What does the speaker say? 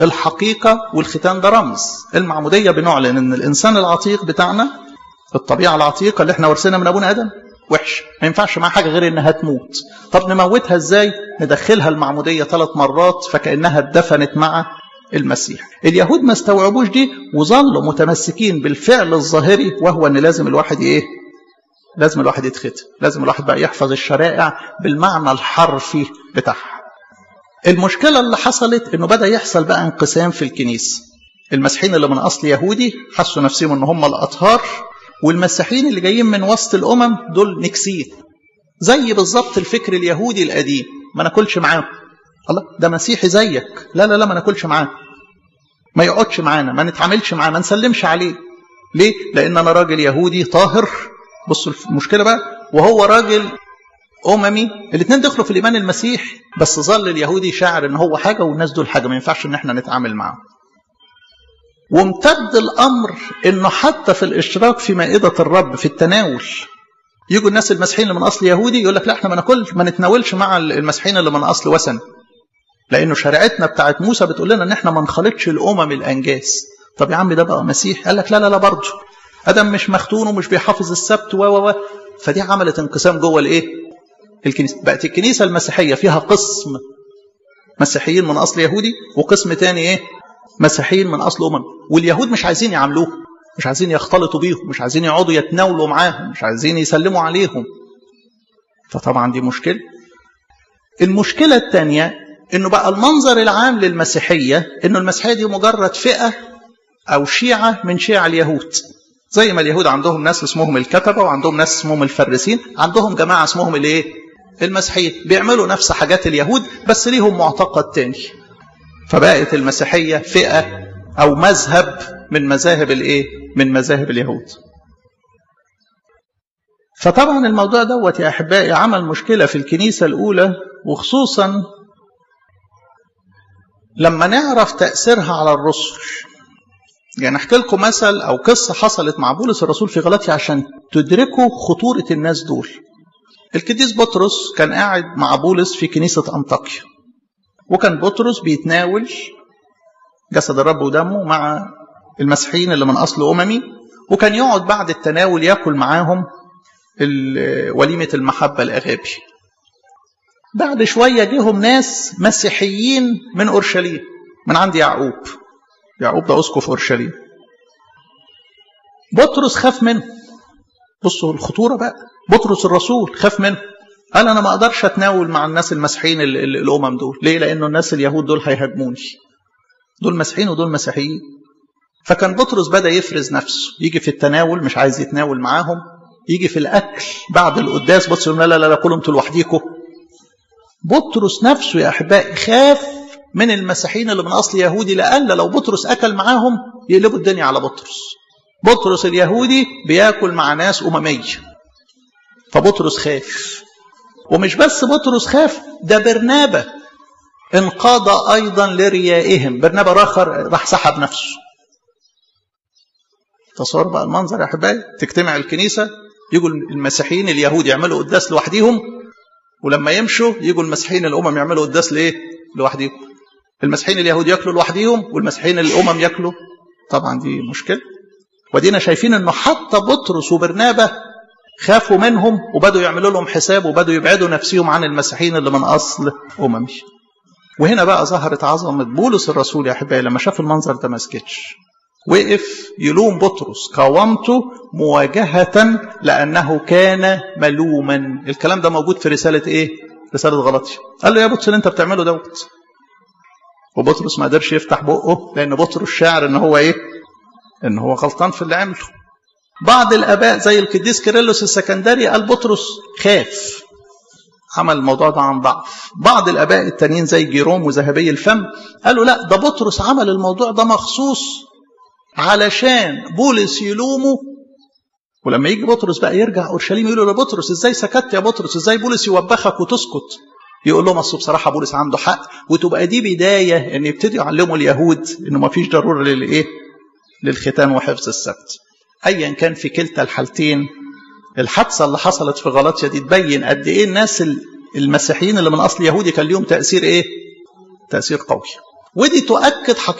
الحقيقة والختان ده رمز المعمودية بنعلن ان الانسان العتيق بتاعنا الطبيعة العتيقة اللي احنا ورثنا من ابونا ادم وحش ما ينفعش معاها حاجة غير انها تموت طب نموتها ازاي ندخلها المعمودية ثلاث مرات فكأنها اتدفنت مع المسيح اليهود ما استوعبوش دي وظلوا متمسكين بالفعل الظاهري وهو ان لازم الواحد ايه لازم الواحد يتختم لازم الواحد بقى يحفظ الشرائع بالمعنى الحرفي بتاعها المشكلة اللي حصلت انه بدأ يحصل بقى انقسام في الكنيسة المسيحيين اللي من اصل يهودي حسوا نفسهم ان هم الاطهار والمسيحيين اللي جايين من وسط الامم دول نكسين زي بالظبط الفكر اليهودي القديم ما ناكلش معاهم الله ده مسيحي زيك لا لا لا ما ناكلش معاه ما يقعدش معانا ما نتعاملش معاه ما نسلمش عليه ليه لان انا راجل يهودي طاهر بصوا المشكله بقى وهو راجل اممي الاثنين دخلوا في الايمان المسيحي بس ظل اليهودي شاعر ان هو حاجه والناس دول حاجه ما ينفعش ان احنا نتعامل معاهم وامتد الامر انه حتى في الاشراك في مائده الرب في التناول يجوا الناس المسيحيين اللي من اصل يهودي يقول لك لا احنا ما ناكل ما نتناولش مع المسيحيين اللي من اصل وثن لانه شريعتنا بتاعت موسى بتقول لنا ان احنا ما نخلطش الامم الانجاس طب يا عم ده بقى مسيح قال لك لا لا لا برضه ادم مش مختون ومش بيحافظ السبت و و فدي عملت انقسام جوه الايه الكنيسه بقت الكنيسه المسيحيه فيها قسم مسيحيين من اصل يهودي وقسم تاني ايه مسيحيين من اصل امم واليهود مش عايزين يعاملوه مش عايزين يختلطوا بيهم مش عايزين يقعدوا يتناولوا معاهم مش عايزين يسلموا عليهم فطبعا دي مشكله المشكله الثانيه انه بقى المنظر العام للمسيحيه انه المسيحيه دي مجرد فئه او شيعه من شيع اليهود زي ما اليهود عندهم ناس اسمهم الكتبه وعندهم ناس اسمهم الفريسين عندهم جماعه اسمهم الايه المسيحيين بيعملوا نفس حاجات اليهود بس ليهم معتقد تاني فبقت المسيحيه فئه او مذهب من مذاهب الايه من مذاهب اليهود فطبعا الموضوع دوت يا احبائي عمل مشكله في الكنيسه الاولى وخصوصا لما نعرف تاثيرها على الرسل يعني احكي لكم مثل او قصه حصلت مع بولس الرسول في غلطيا عشان تدركوا خطوره الناس دول القديس بطرس كان قاعد مع بولس في كنيسه انطاكيا وكان بطرس بيتناول جسد الرب ودمه مع المسيحيين اللي من اصل اممي وكان يقعد بعد التناول ياكل معاهم وليمه المحبه الاغابي بعد شويه جيهم ناس مسيحيين من اورشليم من عند يعقوب يعقوب ده اسقف اورشليم بطرس خاف منه بصوا الخطوره بقى بطرس الرسول خاف منه قال انا ما اقدرش اتناول مع الناس المسيحيين الامم دول ليه لانه الناس اليهود دول هيهاجموني دول مسيحيين ودول مسيحيين فكان بطرس بدا يفرز نفسه يجي في التناول مش عايز يتناول معاهم يجي في الاكل بعد القداس بطرس يقول لا لا لا كلوا انتوا لوحديكم بطرس نفسه يا احبائي خاف من المسيحيين اللي من اصل يهودي لألا لو بطرس اكل معاهم يقلبوا الدنيا على بطرس بطرس اليهودي بياكل مع ناس امميه فبطرس خاف ومش بس بطرس خاف ده برنابه انقاد ايضا لريائهم برنابه راخر راح سحب نفسه تصور بقى المنظر يا احبائي تجتمع الكنيسه يجوا المسيحيين اليهود يعملوا قداس لوحديهم ولما يمشوا يجوا المسيحيين الامم يعملوا قداس لايه لوحديهم المسيحيين اليهود ياكلوا لوحديهم والمسيحيين الامم ياكلوا طبعا دي مشكله ودينا شايفين انه حتى بطرس وبرنابه خافوا منهم وبدوا يعملوا لهم حساب وبدوا يبعدوا نفسهم عن المسيحيين اللي من اصل اممي وهنا بقى ظهرت عظمه بولس الرسول يا احبائي لما شاف المنظر ده ما سكتش وقف يلوم بطرس قاومته مواجهة لأنه كان ملوما الكلام ده موجود في رسالة إيه؟ رسالة غلطية قال له يا بطرس اللي أنت بتعمله دوت وبطرس ما قدرش يفتح بقه لأن بطرس شاعر إن هو إيه؟ إن هو غلطان في اللي عمله بعض الآباء زي القديس كيرلس السكندري قال بطرس خاف عمل الموضوع ده عن ضعف بعض الآباء التانيين زي جيروم وذهبي الفم قالوا لا ده بطرس عمل الموضوع ده مخصوص علشان بولس يلومه ولما يجي بطرس بقى يرجع اورشليم يقول له بطرس ازاي سكت يا بطرس ازاي بولس يوبخك وتسكت يقول لهم اصل بصراحه بولس عنده حق وتبقى دي بدايه ان يبتدوا يعلموا اليهود انه ما فيش ضروره للايه للختان وحفظ السبت ايا كان في كلتا الحالتين الحادثه اللي حصلت في غلطيا دي تبين قد ايه الناس المسيحيين اللي من اصل يهودي كان ليهم تاثير ايه تاثير قوي ودي تؤكد